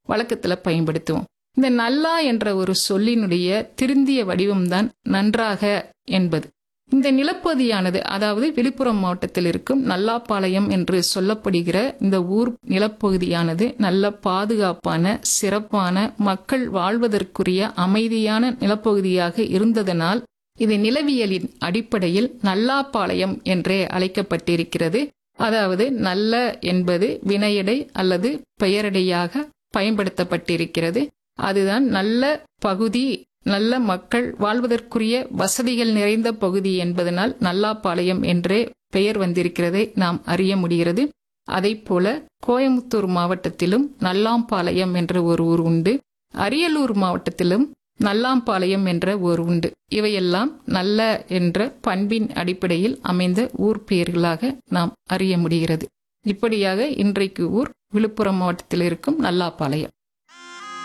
வழக்கத்துல பயன்படுத்துவோம் இந்த நல்லா என்ற ஒரு சொல்லினுடைய திருந்திய வடிவம்தான் நன்றாக என்பது இந்த நிலப்பகுதியானது அதாவது விழுப்புரம் மாவட்டத்தில் இருக்கும் நல்லாப்பாளையம் என்று சொல்லப்படுகிற இந்த ஊர் நிலப்பகுதியானது நல்ல பாதுகாப்பான சிறப்பான மக்கள் வாழ்வதற்குரிய அமைதியான நிலப்பகுதியாக இருந்ததனால் இது நிலவியலின் அடிப்படையில் நல்லாப்பாளையம் என்றே அழைக்கப்பட்டிருக்கிறது அதாவது நல்ல என்பது வினையடை அல்லது பெயரடையாக பயன்படுத்தப்பட்டிருக்கிறது அதுதான் நல்ல பகுதி நல்ல மக்கள் வாழ்வதற்குரிய வசதிகள் நிறைந்த பகுதி என்பதனால் நல்லாப்பாளையம் என்றே பெயர் வந்திருக்கிறதை நாம் அறிய முடிகிறது அதைப் போல கோயம்புத்தூர் மாவட்டத்திலும் நல்லாம்பாளையம் என்ற ஒரு ஊர் உண்டு அரியலூர் மாவட்டத்திலும் நல்லாம்பாளையம் என்ற ஊர் உண்டு இவையெல்லாம் நல்ல என்ற பண்பின் அடிப்படையில் அமைந்த ஊர் பெயர்களாக நாம் அறிய முடிகிறது இப்படியாக இன்றைக்கு ஊர் விழுப்புரம் மாவட்டத்தில் இருக்கும் நல்லாப்பாளையம்